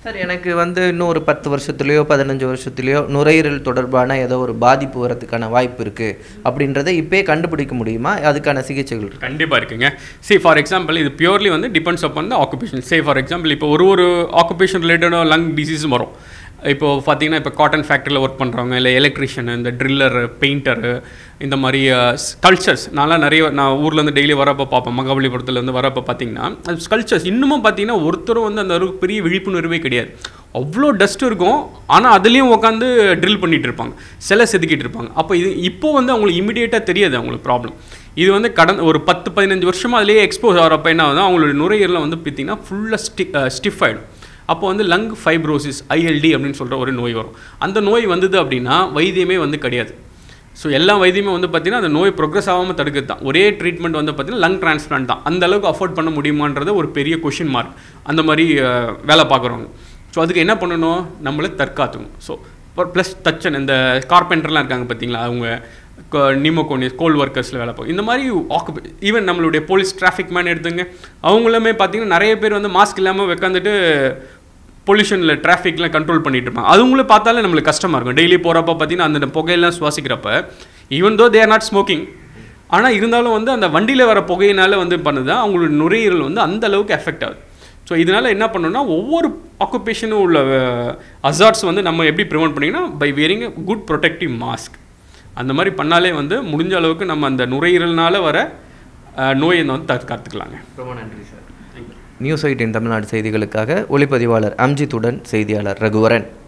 sir எனக்கு வந்து இன்னும் ஒரு பத்து வருஷத்துலேயோ பதினஞ்சு வருஷத்துலேயோ நுரையீரல் தொடர்பான ஏதோ ஒரு பாதிப்பு வரதுக்கான வாய்ப்பு இருக்குது அப்படின்றத இப்போயே கண்டுபிடிக்க முடியுமா அதுக்கான சிகிச்சைகள் இருக்கு கண்டிப்பாக இருக்குங்க சே ஃபார் எக்ஸாம்பிள் இது பியூர்லி வந்து depends upon the occupation say for example இப்போ ஒரு ஒரு ஆக்குபேஷன் ரிலேட்டடாக லங் டிசீஸும் வரும் இப்போ பார்த்தீங்கன்னா இப்போ காட்டன் ஃபேக்ட்ரியில் ஒர்க் பண்ணுறவங்க இல்லை எலக்ட்ரிஷியன் இந்த ட்ரில்லரு பெயிண்டரு இந்த மாதிரி ஸ்கல்ச்சர்ஸ் நான்லாம் நிறைய நான் ஊர்லேருந்து டெய்லி வரப்போ பார்ப்பேன் மகாபலிபுரத்துலேருந்து வரப்போ பார்த்தீங்கன்னா அது ஸ்கல்ச்சர்ஸ் இன்னமும் பார்த்தீங்கன்னா ஒருத்தரும் வந்து அந்த அளவுக்கு பெரிய விழிப்புணர்வே கிடையாது அவ்வளோ டஸ்ட் இருக்கும் ஆனால் அதுலேயும் உட்காந்து ட்ரில் பண்ணிட்டு இருப்பாங்க சிலை செதுக்கிட்டு இருப்பாங்க அப்போ இது இப்போ வந்து அவங்களுக்கு இமிடியேட்டாக தெரியாது அவங்களுக்கு ப்ராப்ளம் இது வந்து கடந்த ஒரு பத்து பதினஞ்சு வருஷமாக அதிலேயே எக்ஸ்போஸ் ஆகிறப்ப என்ன ஆகுது அவங்களோட நுரையீரலில் வந்து பார்த்தீங்கன்னா ஃபுல்லாக ஸ்டி ஸ்டிஃப் ஆகிடும் அப்போ வந்து லங் ஃபைப்ரோசிஸ் ஐஎல்டி அப்படின்னு சொல்கிற ஒரு நோய் வரும் அந்த நோய் வந்தது அப்படின்னா வைத்தியமே வந்து கிடையாது ஸோ எல்லா வைத்தியமே வந்து பார்த்தீங்கன்னா அந்த நோய் ப்ரோக்ரஸ் ஆகாமல் தடுக்கிறது தான் ஒரே ட்ரீட்மெண்ட் வந்து பார்த்தீங்கன்னா லங் டிரான்ஸ்பிளான்ட் தான் அந்த அளவுக்கு அஃபோர்ட் பண்ண முடியுமான்றது ஒரு பெரிய கொஷின் மார்க் அந்த மாதிரி அஹ், வேலை பார்க்குறவங்க ஸோ அதுக்கு என்ன பண்ணணும் நம்மளை தற்காத்துக்கணும் ஸோ ப்ளஸ் தச்சன் இந்த கார்பெண்டர்லாம் இருக்காங்க பார்த்தீங்களா அவங்க நிமோகோனியஸ் கோல் ஒர்க்கர்ஸில் வேலை பார்க்கும் இந்த மாதிரி ஆக்குபை ஈவன் நம்மளுடைய போலீஸ் டிராஃபிக் மேன் எடுத்துங்க அவங்களுமே பார்த்தீங்கன்னா நிறைய பேர் வந்து மாஸ்க் இல்லாமல் உட்காந்துட்டு பொல்யூஷனில் டிராஃபிக்லாம் கண்ட்ரோல் பண்ணிட்டு இருப்பாங்க அதுங்களே பார்த்தாலே நம்மளுக்கு கஷ்டமாக இருக்கும் டெய்லி போகிறப்ப பார்த்தீங்கன்னா அந்த புகையெல்லாம் சுவாசிக்கிறப்ப even though they are not smoking ஆனால் இருந்தாலும் வந்து அந்த வண்டியில் வர புகையினால வந்து பண்ணுது அவங்களோட நுரையீரல் வந்து அந்த அளவுக்கு எஃபெக்ட் ஆகுது ஸோ இதனால் என்ன பண்ணணும்னா ஒவ்வொரு ஆக்குபேஷனும் உள்ள அசார்ட்ஸ் வந்து நம்ம எப்படி ப்ரிவெண்ட் பண்ணிங்கன்னா by wearing a good protective mask அந்த மாதிரி பண்ணாலே வந்து முடிஞ்ச அளவுக்கு நம்ம அந்த நுரையீரல்னால வர அஹ், நோயை வந்து தற்காத்துக்கலாங்க ரொம்ப நன்றி சார் நியூஸ் எயிட்டின் தமிழ்நாடு செய்திகளுக்காக ஒளிப்பதிவாளர் அம்ஜித்துடன் செய்தியாளர் ரகுவரன்